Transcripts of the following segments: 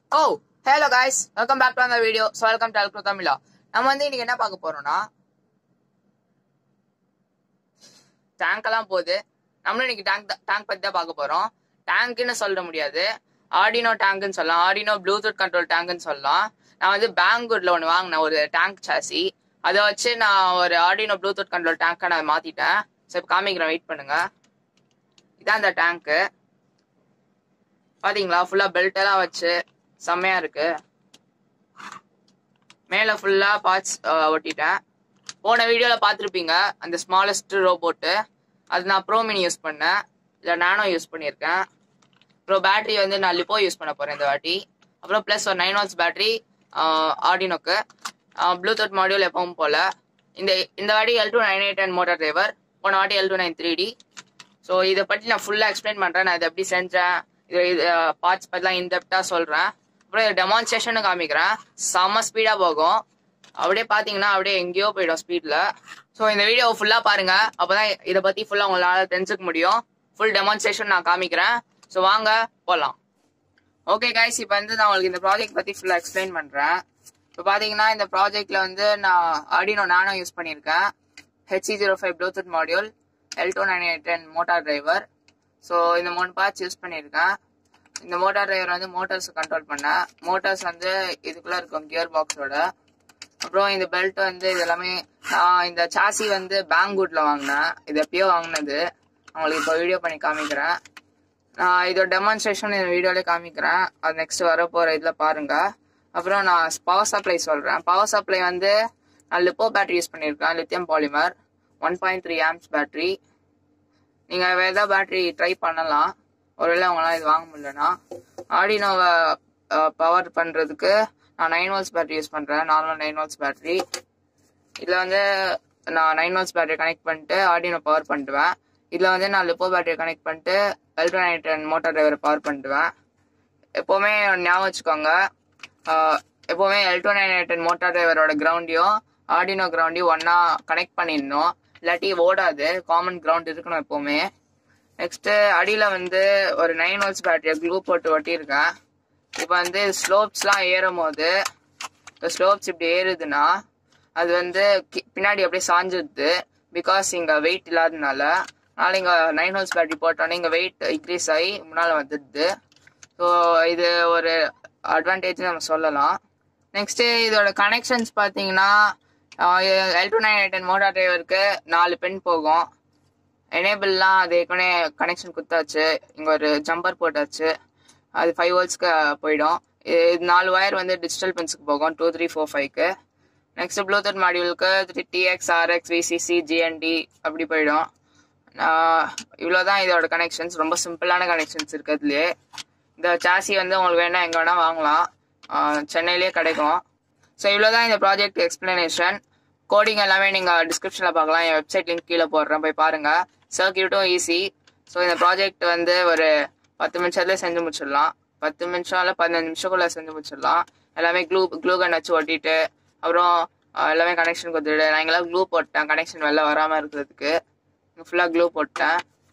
O hello guys welcome back to அந்த video so welcome to அல்க்ரோ தமிழா நம்ம வந்து இன்னைக்கு என்ன பார்க்க போறோம்னா டேங்க் எல்லாம் போகுது நம்மளும் இன்னைக்கு டேங்க் டேங்க் பத்தி தான் பார்க்க போறோம் டேங்க்னு சொல்ல முடியாது ஆடினோ டேங்க்னு சொல்லலாம் ஆடினோ ப்ளூடூத் கண்ட்ரோல் டேங்க்னு சொல்லலாம் நான் வந்து பேங்க்வுட்ல ஒன்று வாங்கினேன் ஒரு டேங்க் சாசி அதை வச்சு நான் ஒரு ஆடினோ ப்ளூடூத் கண்ட்ரோல் டேங்கை நான் மாத்திட்டேன் ஸோ இப்போ காமிக்கிறேன் வெயிட் பண்ணுங்க இதான் அந்த டேங்க்கு பாத்தீங்களா ஃபுல்லா பெல்ட் எல்லாம் வச்சு செம்மையா இருக்கு மேல ஃபுல்லா பார்ட்ஸ் ஒட்டிட்டேன் போன வீடியோல பார்த்துருப்பீங்க அந்த ஸ்மாலஸ்ட் ரோபோட்டு அது நான் ப்ரோ மினி யூஸ் பண்ணேன் இல்லை நானோ யூஸ் பண்ணியிருக்கேன் அப்புறம் பேட்டரி வந்து நான் லிப்போ யூஸ் பண்ண போறேன் இந்த வாட்டி அப்புறம் ப்ளஸ் ஒரு நைன் வாட்ஸ் பேட்டரி ஆடினோக்கு ப்ளூடூத் மாடியூல் எப்பவும் போல இந்த இந்த வாட்டி L two nine eight and motor driver போன வாட்டி L two nine three D so இதை பற்றி நான் ஃபுல்லாக எக்ஸ்பிளைன் பண்ணுறேன் நான் இதை எப்படி செஞ்சேன் இது இது பார்ட்ஸ் பற்றிலாம் இன்டெப்டாக சொல்கிறேன் அப்புறம் இது டெமான்ஸ்ட்ரேஷனும் காமிக்கிறேன் செம்ம ஸ்பீடாக போகும் அப்படியே பார்த்தீங்கன்னா அப்படியே எங்கேயோ போயிடும் ஸ்பீடில் ஸோ இந்த வீடியோ ஃபுல்லாக பாருங்க அப்போ தான் இதை பற்றி ஃபுல்லாக உங்களால் தெரிஞ்சுக்க முடியும் ஃபுல் டெமான்ஸ்ட்ரேஷன் நான் காமிக்கிறேன் ஸோ வாங்க போகலாம் ஓகே கைஸ் இப்போ வந்து நான் உங்களுக்கு இந்த ப்ராஜெக்ட் பற்றி ஃபுல்லாக எக்ஸ்பிளைன் பண்ணுறேன் இப்போ பார்த்தீங்கன்னா இந்த ப்ராஜெக்டில் வந்து நான் ஆடினோ நானோ யூஸ் பண்ணியிருக்கேன் HC zero five Bluetooth module L two nine eight ten motor driver so இந்த மூணு பார்ட்ஸ் யூஸ் பண்ணியிருக்கேன் இந்த மோட்டார் டிரைவர் வந்து மோட்டார்ஸ் கண்ட்ரோல் பண்ணேன் மோட்டார்ஸ் வந்து இதுக்குள்ளே இருக்கும் கியர் பாக்ஸோட அப்புறம் இந்த பெல்ட் வந்து இது எல்லாமே நான் இந்த சாசி வந்து பேங்க்வுட்ல வாங்கினேன் இது எப்பயோ வாங்கினது உங்களுக்கு இப்போ வீடியோ பண்ணி காமிக்கிறேன் நான் இதோட டெமான்ஸ்ட்ரேஷன் இந்த வீடியோலேயே காமிக்கிறேன் அது நெக்ஸ்ட் வர போகிற இதில் பாருங்க அப்புறம் நான் பவர் சப்ளை சொல்கிறேன் பவர் சப்ளை வந்து நான் லிப்போ பேட்டரி யூஸ் பண்ணியிருக்கேன் lithium polymer one point three amps battery நீங்கள் வேறு ஏதாவது பேட்டரி ட்ரை பண்ணலாம் ஒருவேளை அவங்களாம் இது வாங்க முடியலன்னா ஆடினோவை பவர் பண்ணுறதுக்கு நான் நைன் வால்ஸ் பேட்டரி யூஸ் பண்ணுறேன் நார்மல் நைன் வால்ஸ் பேட்டரி இதில் வந்து நான் நைன் வால்ஸ் பேட்டரி கனெக்ட் பண்ணிட்டு ஆடினோ பவர் பண்ணிடுவேன் இதில் வந்து நான் லிப்போ பேட்டரி கனெக்ட் பண்ணிட்டு எல்ட்ரானைட் மோட்டார் டிரைவரை பவர் பண்ணிடுவேன் எப்போவுமே ஞாபகம் வச்சுக்கோங்க எப்போவுமே எல்டோ நைன் எயிட் மோட்டார் டிரைவரோட கிரவுண்டையும் ஆடினோ கிரவுண்டையும் ஒன்றா கனெக்ட் பண்ணிடணும் இல்லாட்டி ஓடாது காமன் கிரவுண்ட் இருக்கணும் எப்போவுமே நெக்ஸ்ட்டு அடியில் வந்து ஒரு நைன் வால்ஸ் பேட்டரியை க்ளூ போட்டு ஒட்டியிருக்கேன் இப்போ வந்து ஸ்லோப்ஸ்லாம் ஏறும் போது இப்போ ஸ்லோப்ஸ் இப்படி ஏறுதுன்னா அது வந்து பின்னாடி அப்படியே சாஞ்சிடுது பிகாஸ் இங்கே வெயிட் இல்லாததுனால அதனால இங்கே நைன் ஹோல்ஸ் பேட்டரி போட்டோன்னே இங்கே வெயிட் இன்க்ரீஸ் ஆகி முன்னால் வந்துடுது ஸோ இது ஒரு அட்வான்டேஜ் நம்ம சொல்லலாம் நெக்ஸ்ட்டு இதோட கனெக்ஷன்ஸ் பார்த்தீங்கன்னா L two nine eight motor டிரைவருக்கு நாலு பென் போகும் எனேபிள்லாம் அது ஏற்கனவே கனெக்ஷன் குத்தாச்சு இங்கே ஒரு ஜம்பர் போட்டாச்சு அது ஃபைவ் வோல்ட்ஸ்க்கு போயிடும் இது நாலு ஒயர் வந்து டிஜிட்டல் பென்ஸுக்கு போகும் டூ த்ரீ ஃபோர் ஃபைவ்க்கு நெக்ஸ்ட் ப்ளூடூத் மாடியூலுக்கு three TX RX VCC GND அப்படி போயிடும் இவ்வளோதான் இதோட கனெக்ஷன்ஸ் ரொம்ப சிம்பிளான கனெக்ஷன்ஸ் இருக்கிறதுலே இந்த சாசி வந்து உங்களுக்கு வேணால் எங்கே வேணால் வாங்கலாம் சென்னையிலே கிடைக்கும் ஸோ இவ்வளோதான் இந்த ப்ராஜெக்ட் எக்ஸ்பிளனேஷன் கோடிங் எல்லாமே நீங்கள் டிஸ்கிரிப்ஷனில் பார்க்கலாம் என் வெப்சைட் லிங்க் கீழே போடுறேன் போய் பாருங்கள் சர்க்கியூட்டும் ஈஸி ஸோ இந்த ப்ராஜெக்ட் வந்து ஒரு பத்து நிமிஷத்துல செஞ்சு முடிச்சிடலாம் பத்து நிமிஷம் இல்லை பதினஞ்சு நிமிஷக்குள்ள செஞ்சு முடிச்சிடலாம் எல்லாமே க்ளூ க்ளூ கன் வச்சு ஒட்டிட்டு அப்புறம் எல்லாமே கனெக்ஷன் கொடுத்துட்டு நான் இங்கெல்லாம் க்ளூ போட்டேன் கனெக்ஷன் வெளில வராமல் இருக்கிறதுக்கு ஃபுல்லாக க்ளூ போட்டேன்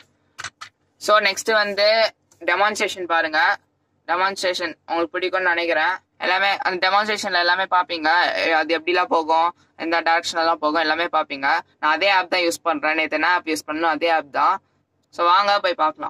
ஸோ நெக்ஸ்ட் வந்து டெமான்ஸ்ட்ரேஷன் பாருங்க டெமான்ஸ்ட்ரேஷன் உங்களுக்கு பிடிக்கும்னு நினைக்கிறேன் எல்லாமே அந்த டெமான்ஸ்ட்ரேஷன்ல எல்லாமே பார்ப்பீங்க அது எப்படிலாம் போகும் எந்த டேரக்ஷன்லாம் போகும் எல்லாமே பார்ப்பீங்க நான் அதே ஆப் தான் யூஸ் பண்ணுறேன் நேற்று என்ன ஆப் யூஸ் பண்ணணும் அதே ஆப் தான் ஸோ வாங்க போய் பார்க்கலாம்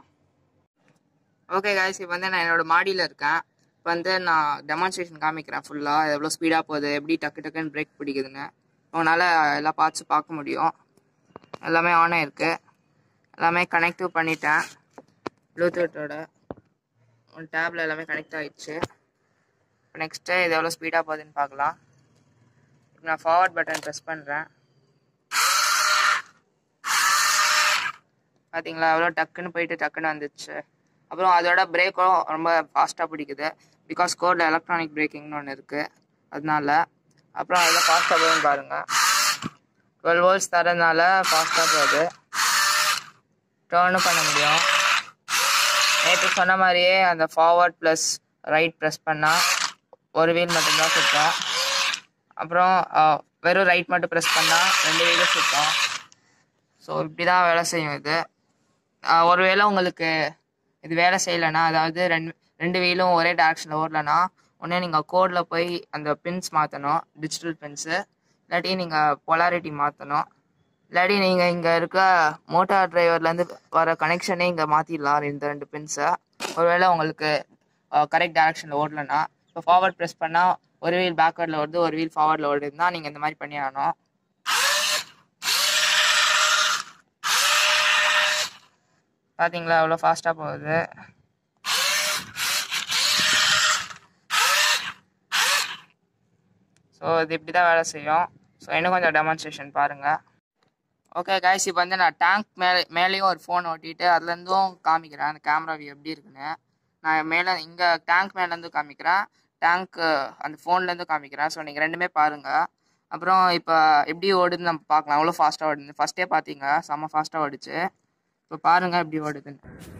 ஓகே காய்ஸ் இப்போ வந்து நான் என்னோட மாடியில் இருக்கேன் இப்போ வந்து நான் டெமான்ஸ்ட்ரேஷன் காமிக்கிறேன் ஃபுல்லாக எவ்வளோ ஸ்பீடாக போகுது எப்படி டக்கு டக்குன்னு பிரேக் பிடிக்குதுன்னு உங்களால் எல்லா பார்ட்ஸும் பார்க்க முடியும் எல்லாமே ஆன் ஆயிருக்கு எல்லாமே கனெக்டிவ் பண்ணிட்டேன் ப்ளூடூத்தோட ஒன் டேப்ல எல்லாமே கனெக்ட் ஆயிடுச்சு இப்போ நெக்ஸ்ட்டு இது எவ்வளோ ஸ்பீடாக போகுதுன்னு பார்க்கலாம் இப்போ நான் ஃபார்வர்ட் பட்டன் ப்ரெஸ் பண்ணுறேன் பார்த்தீங்களா எவ்வளோ டக்குன்னு போயிட்டு டக்குன்னு வந்துச்சு அப்புறம் அதோட பிரேக்கும் ரொம்ப ஃபாஸ்ட்டாக பிடிக்குது பிகாஸ் கோடில் எலக்ட்ரானிக் பிரேக்கிங்னு ஒன்று இருக்குது அதனால அப்புறம் அதில் ஃபாஸ்ட்டாக போகுதுன்னு பாருங்கள் டுவெல் வோல்ட்ஸ் தரதுனால ஃபாஸ்ட்டாக போகுது டேர்னும் பண்ண முடியும் நேற்று சொன்ன மாதிரியே அந்த ஃபார்வர்ட் ப்ளஸ் ரைட் ப்ரெஸ் பண்ணால் ஒரு வீல் மட்டும்தான் சுத்தம் அப்புறம் வெறும் ரைட் மட்டும் ப்ரெஸ் பண்ணால் ரெண்டு வீலும் சுத்தம் ஸோ இப்படி தான் வேலை செய்யும் இது ஒருவேளை உங்களுக்கு இது வேலை செய்யலைன்னா அதாவது ரெண்டு ரெண்டு வீலும் ஒரே டேரக்ஷனில் ஓடலன்னா உடனே நீங்கள் கோடில் போய் அந்த பின்ஸ் மாற்றணும் டிஜிட்டல் பின்ஸு இல்லாட்டி நீங்கள் பொலாரிட்டி மாற்றணும் இல்லாட்டி நீங்கள் இங்கே இருக்க மோட்டார் டிரைவர்லேருந்து வர கனெக்ஷனே இங்கே மாற்றிடலாம் இந்த ரெண்டு பின்ஸை ஒருவேளை உங்களுக்கு கரெக்ட் டைரக்ஷனில் ஓடலன்னா இப்போ ஃபார்வர்ட் ப்ரெஸ் பண்ணால் ஒரு வீல் பேக்வர்டில் வருது ஒரு வீல் ஃபார்வர்டில் ஓடுதுன்னா நீங்கள் இந்த மாதிரி பண்ணி ஆகணும் பார்த்தீங்களா எவ்வளோ ஃபாஸ்ட்டாக போகுது ஸோ இது இப்படி தான் வேலை செய்யும் ஸோ இன்னும் கொஞ்சம் டெமான்ஸ்ட்ரேஷன் பாருங்கள் ஓகே கைஸ் இப்போ வந்து நான் டேங்க் மேலே மேலேயும் ஒரு ஃபோன் ஓட்டிட்டு அதுலேருந்தும் காமிக்கிறேன் அந்த கேமரா வியூ எப்படி இருக்குன்னு நான் மேலே இங்கே டேங்க் மேலேருந்து காமிக்கிறேன் டேங்க் அந்த ஃபோன்லேருந்து காமிக்கிறேன் ஸோ நீங்கள் ரெண்டுமே பாருங்கள் அப்புறம் இப்போ எப்படி ஓடுதுன்னு நம்ம பார்க்கலாம் எவ்வளோ ஃபாஸ்ட்டாக ஓடுது ஃபஸ்ட்டே பார்த்தீங்க செம்ம ஃபாஸ்ட்டாக ஓடுச்சு இப்போ பாருங்கள் எப்படி ஓடுதுன்னு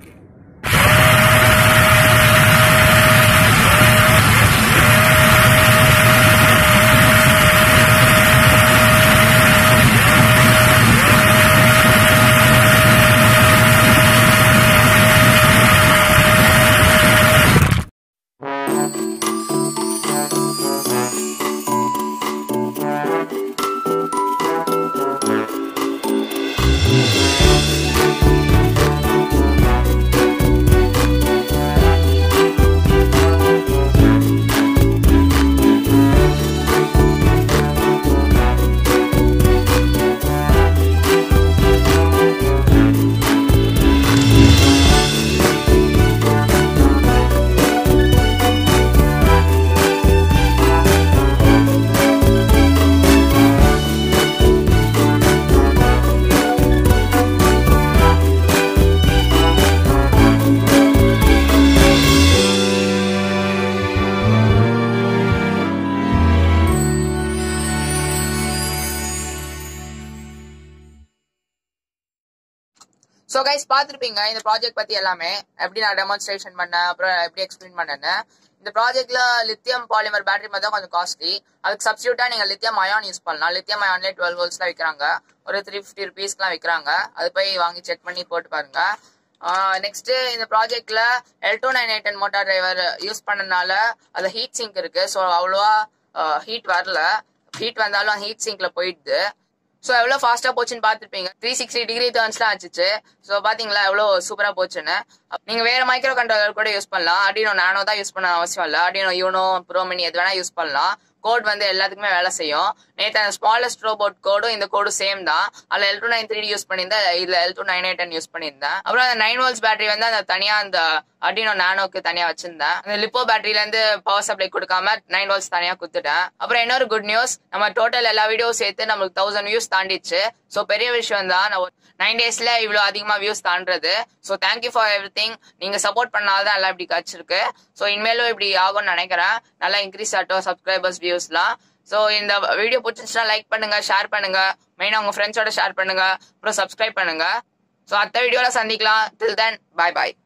ஸோ கைஸ் பார்த்துருப்பீங்க இந்த ப்ராஜெக்ட் பற்றி எல்லாமே எப்படி நான் டெமான்ஸ்ட்ரேஷன் பண்ணேன் அப்புறம் எப்படி எக்ஸ்பிளைன் பண்ணேன்னு இந்த ப்ராஜெக்ட்ல லித்தியம் பாலிமர் பேட்டரி மாதிரி தான் கொஞ்சம் காஸ்ட்லி அதுக்கு சப்ஸ்டியூட்டா நீங்க லித்தியம் அயான் யூஸ் பண்ணலாம் லித்தியம் அயான்லேயே டுவெல் வோல்ட்ஸ்லாம் விற்கிறாங்க ஒரு த்ரீ ஃபிஃப்டி ருபீஸ்க்குலாம் விற்கிறாங்க அது போய் வாங்கி செக் பண்ணி போட்டு பாருங்க நெக்ஸ்ட் இந்த ப்ராஜெக்ட்ல L two nine eight motor driver use பண்ணனால அது ஹீட் சிங்க் இருக்கு ஸோ அவ்வளோவா ஹீட் வரல ஹீட் வந்தாலும் ஹீட் சிங்க்ல போயிடுது ஸோ எவ்வளோ ஃபாஸ்ட்டாக போச்சுன்னு பார்த்துருப்பீங்க த்ரீ சிக்ஸ்டி டிகிரி டர்ன்ஸ்லாம் ஆச்சுச்சு ஸோ பார்த்தீங்களா எவ்வளோ சூப்பராக போச்சுன்னு நீங்கள் வேற மைக்ரோ கண்ட்ரோலர் கூட யூஸ் பண்ணலாம் அடினோ நானோ தான் யூஸ் பண்ண அவசியம் இல்லை அடினோ யூனோ ப்ரோமினி எது வேணால் யூஸ் பண்ணலாம் கோட் வந்து எல்லாத்துக்குமே வேலை செய்யும் நேற்று அந்த ஸ்மாலஸ்ட் ரோபோட் கோடும் இந்த கோடும் சேம் தான் அதில் L two nine three use பண்ணியிருந்தேன் இதில் L two nine eight use பண்ணியிருந்தேன் அப்புறம் அந்த நைன் வோல்ஸ் பேட்டரி வந்து அந்த தனியாக அந்த அடினோ நானோக்கு தனியாக வச்சிருந்தேன் அந்த லிப்போ பேட்டரியிலேருந்து பவர் சப்ளை கொடுக்காம நைன் வோல்ஸ் தனியாக கொடுத்துட்டேன் அப்புறம் இன்னொரு குட் நியூஸ் நம்ம டோட்டல் எல்லா வீடியோவும் சேர்த்து நம்மளுக்கு தௌசண்ட் வியூஸ் தாண்டிச்சு ஸோ பெரிய விஷயம் தான் நான் நைன் டேஸ்ல இவ்வளோ அதிகமாக வியூஸ் தாண்டுறது so thank you for everything நீங்கள் சப்போர்ட் பண்ணாதான் எல்லாம் இப்படி கிடச்சிருக்கு ஸோ இனிமேலும் இப்படி ஆகும்னு நினைக்கிறேன் நல்லா இன்க்ரீஸ் ஆகட்டும் சப்ஸ்கிரைபர்ஸ் வியூஸ்லாம் ஸோ இந்த வீடியோ பிடிச்சிருச்சுன்னா லைக் பண்ணுங்க ஷேர் பண்ணுங்க மெயினாக உங்க ஃப்ரெண்ட்ஸோட ஷேர் பண்ணுங்க அப்புறம் சப்ஸ்கிரைப் பண்ணுங்க ஸோ அடுத்த வீடியோல சந்திக்கலாம் டில் தென் பாய் பாய்